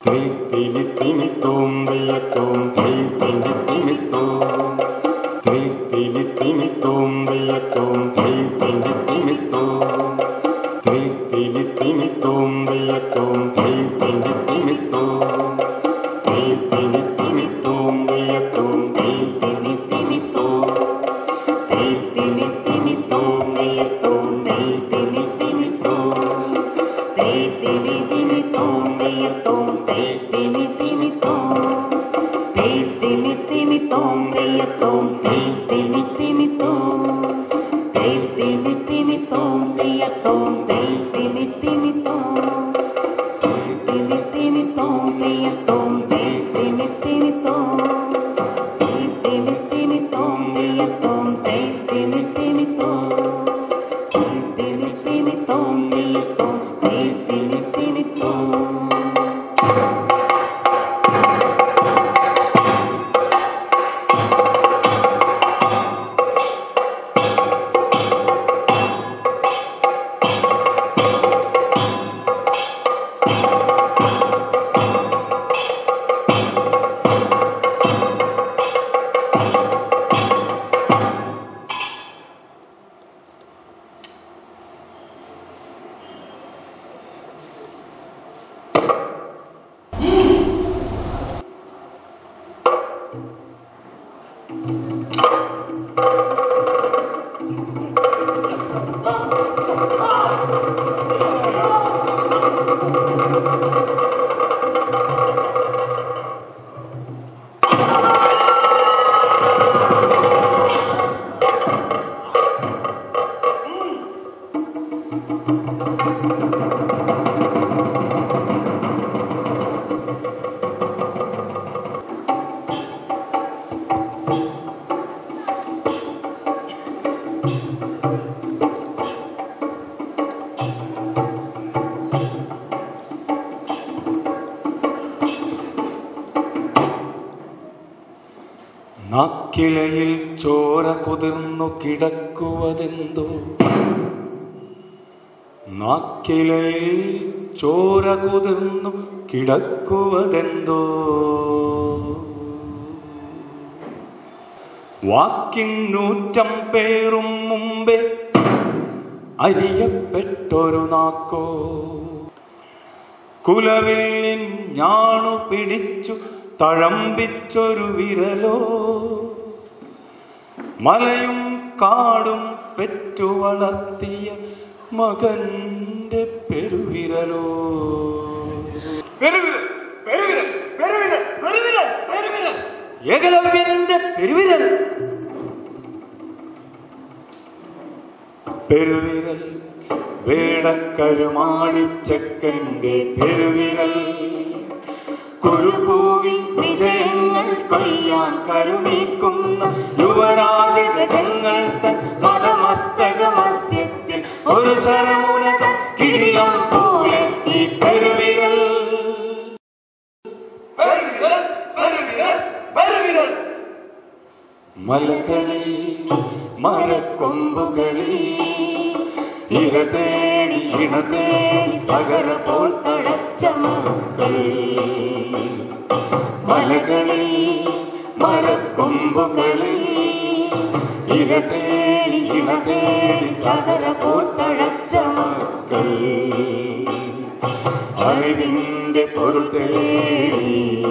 തിമിത്തോം വെയ്യത്തോം തിമിത്തോം തിമിത്തോം വെയ്യത്തോം തിമിത്തോം തിമിത്തോം വെയ്യത്തോം തിമിത്തോം തിമിത്തോം വെയ്യത്തോം തിമിത്തോം തിമിത്തോം വെയ്യത്തോം തിമിത്തോം നാക്കിലയിൽ ചോര കുതിർന്നു കിടക്കുവതെന്തോ നാക്കിലയിൽ ചോര കുതിർന്നു കിടക്കുവതെന്തോ വാക്കിന്നൂറ്റം പേറും മുമ്പേ അരിയപ്പെട്ടൊരു നാക്കോ കുലവില്ലിൻ ഞാണു പിടിച്ചു തഴമ്പിച്ചൊരു വിരലോ മലയും കാടും പെറ്റു വളർത്തിയ മകന്റെ പെരുവിരലോ പെരുവിരൽ പെരുവിരൽ പെരുവിരൽ പെരുവിരൽ പെരുവിരൽ ഏകലവ്യന്റെ പെരുവിരൽ പെരുവിരൽ വേടക്കരുമാടിച്ചക്കന്റെ പെരുവിരൽ കുരുപൂവിൽ വിജയങ്ങൾ കൊയ്യാൻ കരുനീക്കുന്ന യുവരാജഗജങ്ങൾ തൻ മതമസ്തക മധ്യത്തിൽ ഒരു ശരമുനക കിടിലം പോലെ ഈ പെരുവിരൽ പെരുവിരൽ പെരുവിരൽ പെരുവിരൽ മലകളിൽ മരക്കൊമ്പുകളിൽ ഇര തേടി ഇണ തേടി പകര പോൽ തഴച്ച മക്കൾ മലകളിൽ മരക്കൊമ്പുകളിൽ ഇര തേടി ഇണ തേടി പകര പോൽ തഴച്ച മക്കൾ അറിവിന്റെ പൊരുൾ തേടി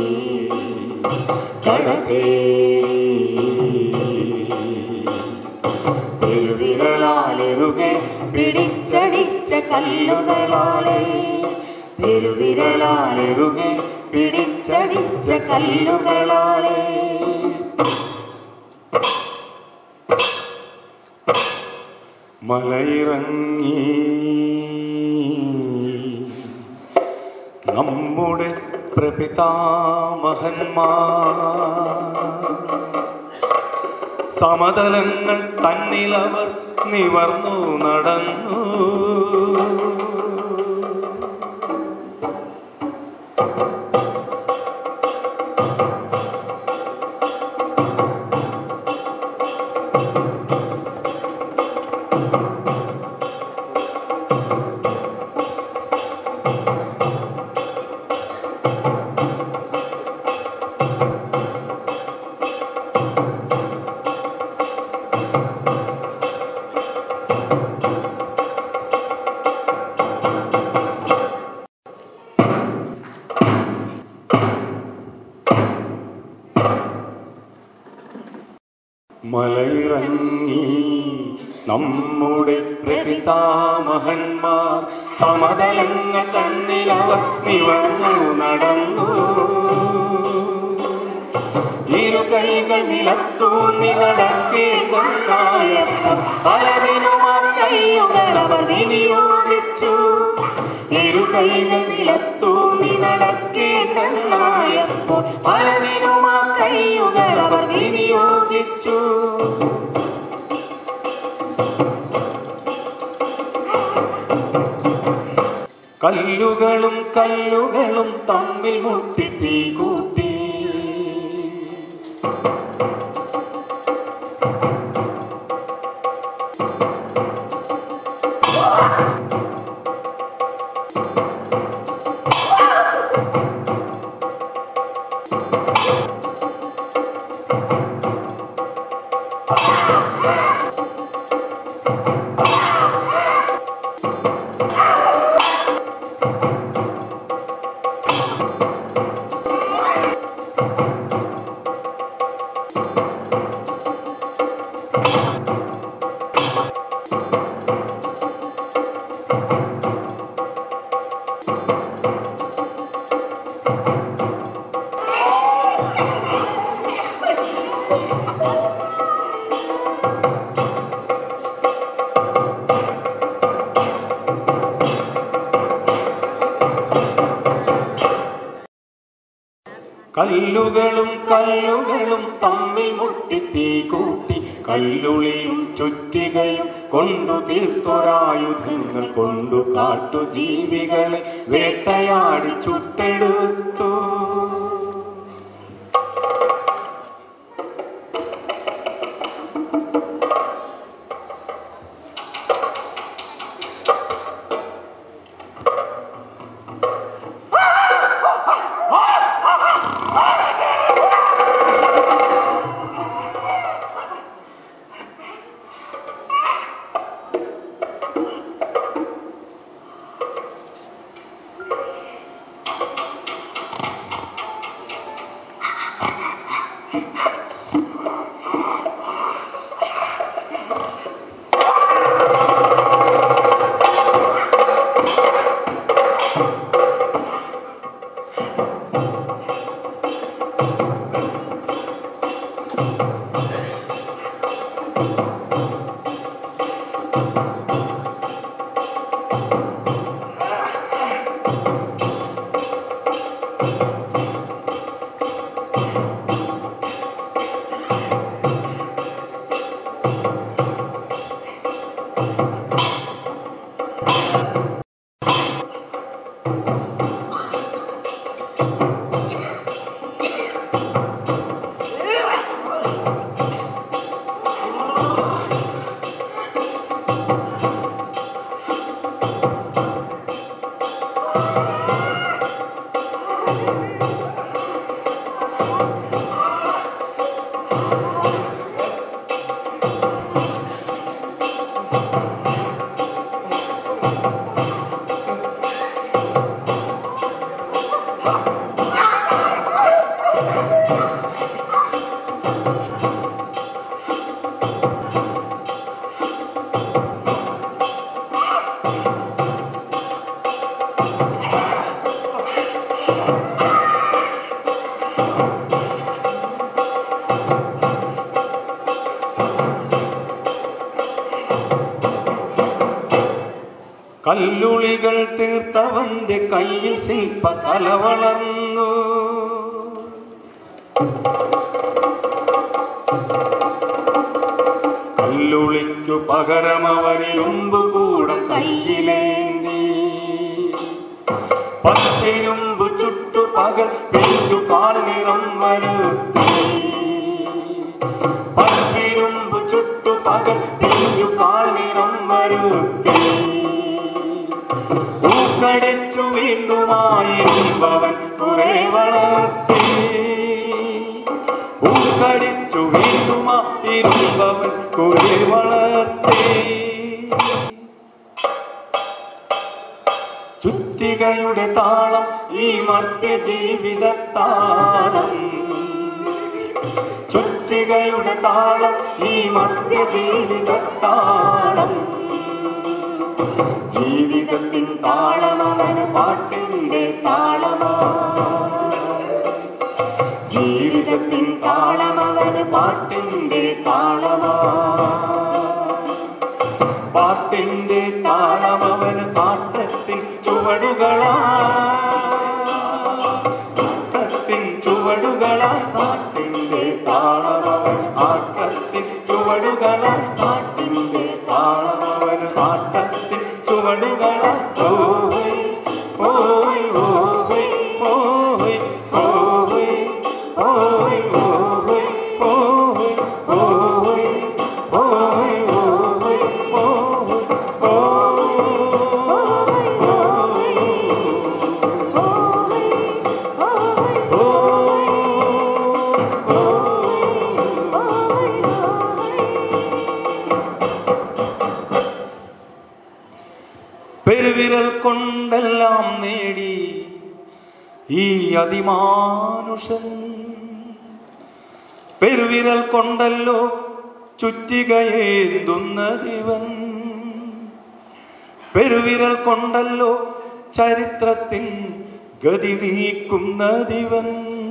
പെരുവിരലാലെറുകെ പിടിച്ചടിച്ച കല്ലുകളാലെ പെരുവിരലാലെറുകെ പിടിച്ചടിച്ച കല്ലുകളാലെ മലയിറങ്ങി നമ്മുടെ പ്രപിതാമഹന്മാർ സമതലങ്ങൾ തന്നിലവർ നിവർന്നു നടന്നു മലയിറങ്ങി നമ്മുടെ പ്രപിതാമഹന്മാർ സമതലങ്ങൾ തന്നിലവർ നിവർന്നു നടന്നു ഇരു കൈകൾ നിലത്തൂന്നി നടക്കേണ്ടായപ്പോൾ പലതിനും ആ കൈയുകൾ അവർ വിനിയോഗിച്ചു ഇരു കൈകൾ നിലത്തൂന്നി നടക്കേണ്ടായപ്പോൾ പലതിനും ആ കൈയുകൾ അവർ വിനിയോഗിച്ചു കല്ലുകളും കല്ലുകളും തമ്മിൽ മുട്ടി തീ കൂട്ടി കല്ലുകളും കല്ലുകളും തമ്മിൽ മുട്ടി തീ കൂട്ടി കല്ലുളിയും ചുറ്റികയും കൊണ്ടു തീർത്തൊരായുധങ്ങൾ കൊണ്ടു കാട്ടു ജീവികളെ വേട്ടയാടി ചുട്ടെടുത്തു കല്ലുളികൾ തീർത്തവന്റെ കയ്യിൽ ശില്പ കല വളർന്നു കല്ലുളിക്കു പകരമവനിരുമ്പു കൂടം കയ്യിലേന്തി പത്തിരുമ്പു ചുട്ടു പകൽ പെയ്തു കാൽ നിറം വരുത്തി പത്തിരുമ്പു ചുട്ടു പകൽ പെയ്തു കാൽ നിറം വരുത്തി ൂക്കടിച്ചു വീണ്ടുമായിരുമ്പവൻ കുറെ വളർത്തി ൂക്കടിച്ചു വീണ്ടുമായിരുമ്പവൻ കുറെ വളർത്തി ചുറ്റികയുടെ താളം ഈ മധ്യ ജീവിത താളം ചുറ്റി ചുറ്റികയുടെ താളം ഈ മധ്യ ജീവിത താളം ജീവിതത്തിൻ താളമവന് പാട്ടിന്റെ താളമാ ജീവിതത്തിൻ താളമവന് പാട്ടിന്റെ താളമാ പാട്ടിന്റെ താളമവന് പാട്ടത്തിൻ ചുവടുകളാ പാട്ടത്തിൻ ചുവടുകളാ പാട്ടിന്റെ താളമവൻ ആട്ടത്തിൻ ചുവടുകളാ പാട്ടിന്റെ താളമവന് ആട്ടത്തിൻ ചുവടുകളാ ഓയ് ഓയ് ഓയ് ഓയ് ഓയ് ഓയ് ഓയ് ഓയ് ഓയ് ഓയ് പെരുവിരൽ കൊണ്ടെല്ലാം നേടി ഈ അതിമാനുഷൻ പെരുവിരൽ കൊണ്ടല്ലോ ചുറ്റികയേന്തുന്നതിവൻ പെരുവിരൽ കൊണ്ടല്ലോ ചരിത്രത്തിൻ ഗതി നീക്കുന്നതിവൻ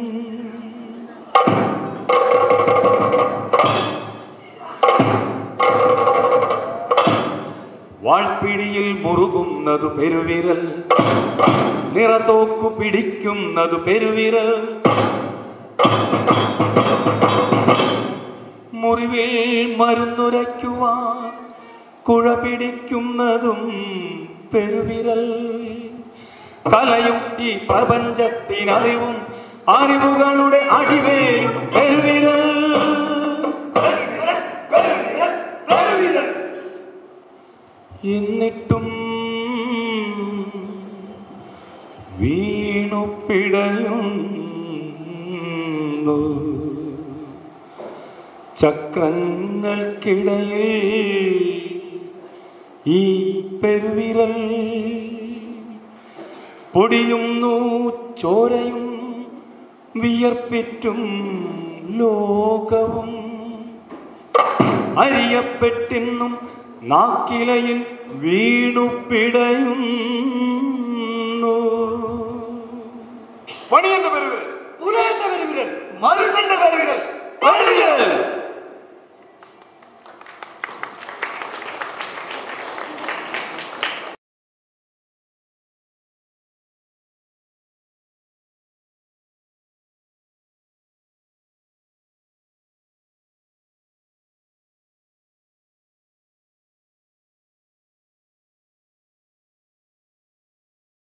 വാൾപ്പിടിയിൽ മുറുകുന്നതു പെരുവിരൽ നിറത്തോക്കു പിടിക്കുന്നതു പെരുവിരൽ മുറിവിൽ മരുന്നുരയ്ക്കുവാൻ കുഴ പിടിക്കുന്നതും പെരുവിരൽ കലയും ഈ പ്രപഞ്ചത്തിനറിവും അറിവുകളുടെ അടിവേരും പെരുവിരൽ എന്നിട്ടും വീണു പിടയുന്നു ചക്രങ്ങൾക്കിടയിൽ ഈ പെരുവിരൽ പൊടിയുന്നു ചോരയും വിയർപ്പിറ്റും ലോകവും അരിയപ്പെട്ടിന്നും നാക്കിലയിൽ വീണു പിടയുന്നു പണിയന്റെ പെരുവിരൽ പുലയന്റെ പെരുവിരൽ മനുഷ്യന്റെ പെരുവിരൽ പെരുവിരൽ